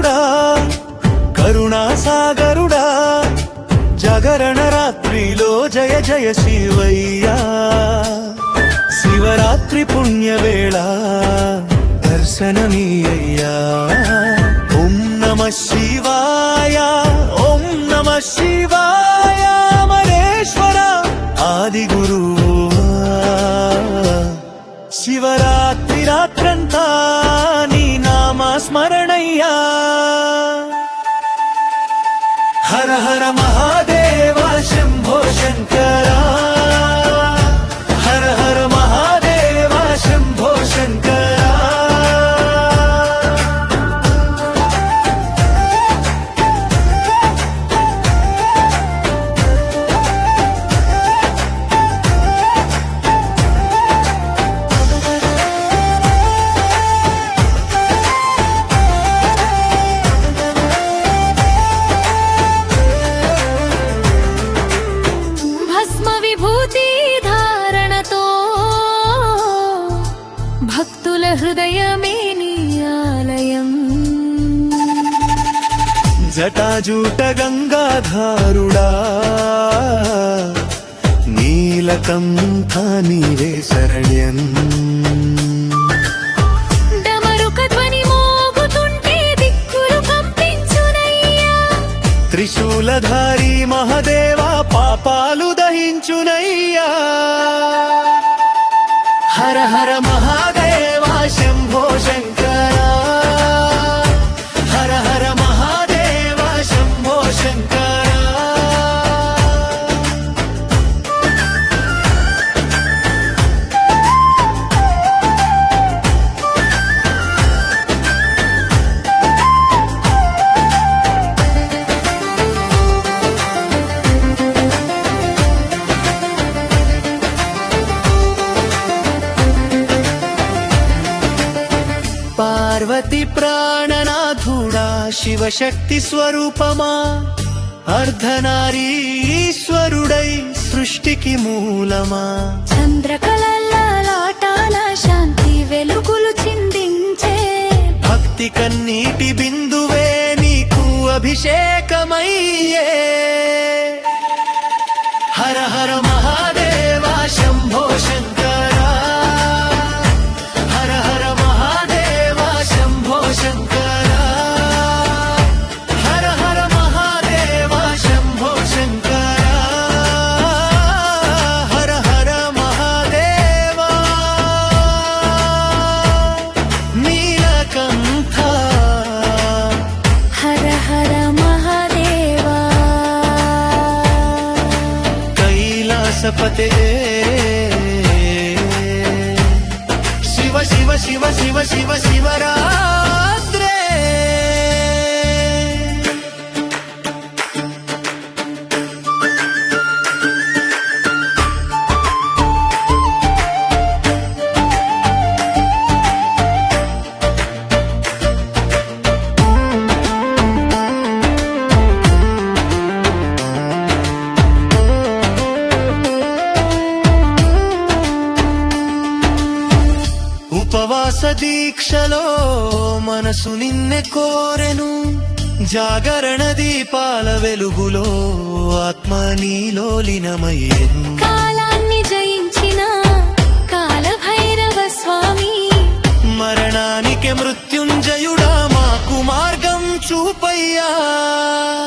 శంకరుడా కరుణా సాగరుడా జగరణ రాత్రిలో జయ జయ శివయ్యా శివరాత్రి పుణ్యవేళ దర్శనమీయ్యా ఓం నమ శివాయ ఓం నమ శివాయ మరేశ్వర ఆది గురువా శివరాత్రి రాత్రంతా నీ నామ స్మరణయ్యా హర హర మహాదేవ శంభో శంకర హర హర మహాదేవ శంభో శంకర భస్మ విభూతి ధారణతో భక్తుల హృదయమే నీ ఆలయం జటాజూట గంగాధారుడా నీలకంఠ నీవే శరణ్యం డమరుక ధ్వని మోగుతుంటే దిక్కులు కంపించునయ్యా త్రిశూలధారి మహదేవ పాపాలు దహించునయ్యా హర హర మహాదేవ శంభో శంకర హర హర మహాదేవ శంభో శంకర పార్వతి ప్రాణనాథుడా శివశక్తి స్వరూపమా అర్ధనారీశ్వరుడై సృష్టికి మూలమా చంద్రకళలాటాల శాంతి వెలుగులు చిందించే భక్తి కన్నీటి బిందువే నీకు అభిషేకమయ్యే హర హర మహాదేవ శంభో శంకర హర హర మహాదేవ శంభో శంకర హర హర మహాదేవ శంభో శంకర హర హర మహాదేవ నీలకంఠ హర హర మహాదేవా కైలాసపతే శివ శివ శివ శివ శివ శివరాత్రే ఉపవాస దీక్షలో మనసు నిన్నె కోరెను జాగరణ దీపాల వెలుగులో ఆత్మ నీలో లీనమయ్యెను కాలాన్ని జయించిన కాలభైరవ స్వామి మరణానికి మృత్యుంజయుడా మాకు మార్గం చూపయ్యా